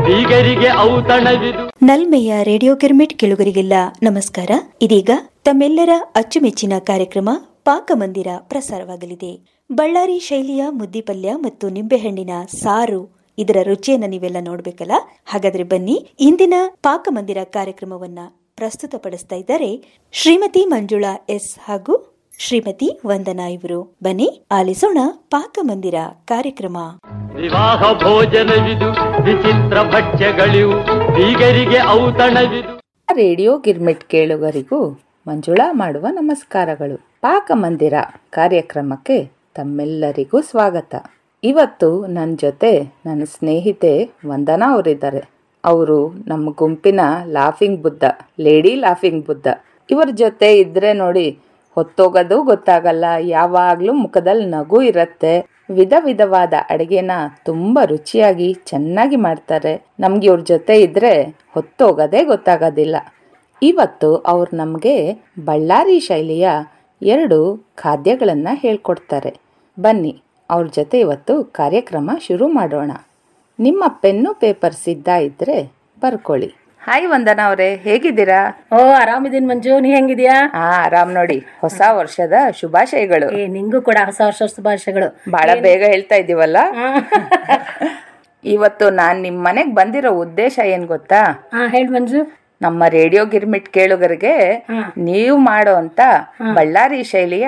ಬೀಗರಿಗೆ ಔತಣವಿದು ನಲ್ಮೆಯ radio girmit ಕೇಳುಗರಿಗೆಲ್ಲ ನಮಸ್ಕಾರ ಇದೀಗ ತಮ್ಮೆಲ್ಲರ ಅಚ್ಚುಮೆಚ್ಚಿನ ಕಾರ್ಯಕ್ರಮ ಪಾಕಮಂದಿರ ಪ್ರಸಾರವಾಗಲಿದೆ ಬಳ್ಳಾರಿ ಶೈಲಿಯ ಮುದ್ದಿಪಲ್ಯ ಮತ್ತು ನಿಂಬೆಹಣ್ಣಿನ ಸಾರು ಇದರ ರುಚಿಯನ್ನ ನೀವೆಲ್ಲ ನೋಡ್ಬೇಕಲ್ಲ ಹಾಗಾದ್ರೆ ಬನ್ನಿ ಇಂದಿನ ಪಾಕಮಂದಿರ ಕಾರ್ಯಕ್ರಮವನ್ನ ಪ್ರಸ್ತುತಪಡಿಸ್ತಾ ಇದ್ದಾರೆ ಶ್ರೀಮತಿ ಮಂಜುಳಾ ಎಸ್ ಹಾಗೂ ಶ್ರೀಮತಿ ವಂದನಾ ಇವರು ಬನ್ನಿ ಆಲಿಸೋಣ ಪಾಕಮಂದಿರ ಕಾರ್ಯಕ್ರಮ ವಿವಾಹ ಭೋಜನವಿದು ವಿಚಿತ್ರ ಭಕ್ಷ್ಯಗಳಿವು ಬೀಗರಿಗೆ ಔತಣವಿದು ರೇಡಿಯೋ ಗಿರ್ಮಿಟ್ ಕೇಳುಗರಿಗೂ ಮಂಜುಳಾ ಮಾಡುವ ನಮಸ್ಕಾರಗಳು ಪಾಕಮಂದಿರ ಕಾರ್ಯಕ್ರಮಕ್ಕೆ ತಮ್ಮೆಲ್ಲರಿಗೂ ಸ್ವಾಗತ ಇವತ್ತು ನನ್ನ ಜೊತೆ ನನ್ನ ಸ್ನೇಹಿತೆ ವಂದನಾ ಅವರಿದ್ದಾರೆ ಅವರು ನಮ್ಮ ಗುಂಪಿನ laughing Buddha lady laughing Buddha ಇವರ ಜೊತೆ ಇದ್ರೆ ನೋಡಿ ಹೊತ್ತೋಗೋದು ಗೊತ್ತಾಗಲ್ಲ ಯಾವಾಗ್ಲೂ ಮುಖದಲ್ಲಿ ನಗು ಇರತ್ತೆ ವಿಧ ವಿಧವಾದ ಅಡಿಗೆನ ತುಂಬಾ ರುಚಿಯಾಗಿ ಚೆನ್ನಾಗಿ ಮಾಡ್ತಾರೆ ನಮ್ಗೆ ಇವ್ರ ಜೊತೆ ಇದ್ರೆ ಹೊತ್ತೋಗೋದೇ ಗೊತ್ತಾಗೋದಿಲ್ಲ ಇವತ್ತು ಅವ್ರು ನಮಗೆ ಬಳ್ಳಾರಿ ಶೈಲಿಯ ಎರಡು ಖಾದ್ಯಗಳನ್ನು ಹೇಳ್ಕೊಡ್ತಾರೆ ಬನ್ನಿ ಅವ್ರ ಜೊತೆ ಇವತ್ತು ಕಾರ್ಯಕ್ರಮ ಶುರು ಮಾಡೋಣ ನಿಮ್ಮ ಪೆನ್ನು ಪೇಪರ್ ಸಿದ್ಧ ಇದ್ರೆ ಬರ್ಕೊಳ್ಳಿ ಹಾಯ್ ವಂದನಾ ಅವರೇ ಹೇಗಿದ್ದೀರಾ ಓ ಆರಾಮಿದೀನಿ ಮಂಜು ನೀ ಹೆಂಗಿದ್ಯಾ ಹಾ ಆರಾಮ್ ನೋಡಿ ಹೊಸ ವರ್ಷದ ಶುಭಾಶಯಗಳು ಏ ನಿಂಗೂ ಕೂಡ ಹೊಸ ವರ್ಷ ಶುಭಾಶಯಗಳು ಬಹಳ ಬೇಗ ಹೇಳ್ತಾ ಇದೀವಲ್ಲ ಇವತ್ತು ನಾನ್ ನಿಮ್ ಮನೆಗ್ ಬಂದಿರೋ ಉದ್ದೇಶ ಏನ್ ಗೊತ್ತಾ ಹಾ ಹೇಳಿ ಮಂಜು ನಮ್ಮ ರೇಡಿಯೋ ಗಿರ್ಮಿಟ್ ಕೇಳುಗರಿಗೆ ನೀವು ಮಾಡೋ ಅಂತ ಬಳ್ಳಾರಿ ಶೈಲಿಯ